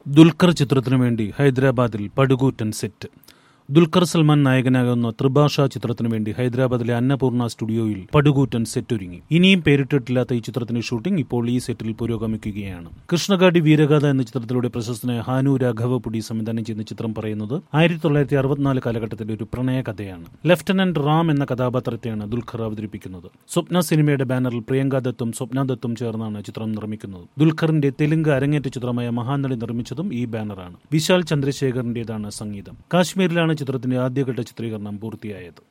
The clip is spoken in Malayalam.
ദുൽഖർ ചിത്രത്തിനു വേണ്ടി ഹൈദരാബാദിൽ പടുകൂറ്റൻ സെറ്റ് ദുൽഖർ സൽമാൻ നായകനാകുന്ന ത്രിഭാഷ ചിത്രത്തിനു വേണ്ടി ഹൈദരാബാദിലെ അന്നപൂർണ സ്റ്റുഡിയോയിൽ പടുകൂറ്റൻ സെറ്റ് ഒരുങ്ങി ഇനിയും പേരിട്ടിട്ടില്ലാത്ത ഈ ചിത്രത്തിന്റെ ഷൂട്ടിംഗ് ഇപ്പോൾ ഈ സെറ്റിൽ പുരോഗമിക്കുകയാണ് കൃഷ്ണകാടി വീരഗാഥ എന്ന ചിത്രത്തിലൂടെ പ്രശസ്തനായ ഹാനു രാഘവപുടി സംവിധാനം ചെയ്യുന്ന ചിത്രം പറയുന്നത് ആയിരത്തി തൊള്ളായിരത്തി അറുപത്തിനാല് കാലഘട്ടത്തിലെ ഒരു പ്രണയ കഥയാണ് ലഫ്റ്റനന്റ് റാം എന്ന കഥാപാത്രത്തെയാണ് ദുൽഖർ അവതരിപ്പിക്കുന്നത് സ്വപ്ന സിനിമയുടെ ബാനറിൽ പ്രിയങ്ക ദത്തും സ്വപ്ന ദത്തും ചേർന്നാണ് ചിത്രം നിർമ്മിക്കുന്നത് ദുൽഖറിന്റെ തെലുങ്ക് അരങ്ങേറ്റ ചിത്രമായ മഹാനടി നിർമ്മിച്ചതും ഈ ബാനറാണ് വിശാൽ ചന്ദ്രശേഖറിന്റേതാണ് സംഗീതം കാശ്മീരിലാണ് ചിത്രത്തിന്റെ ആദ്യഘട്ട ചിത്രീകരണം പൂർത്തിയായത്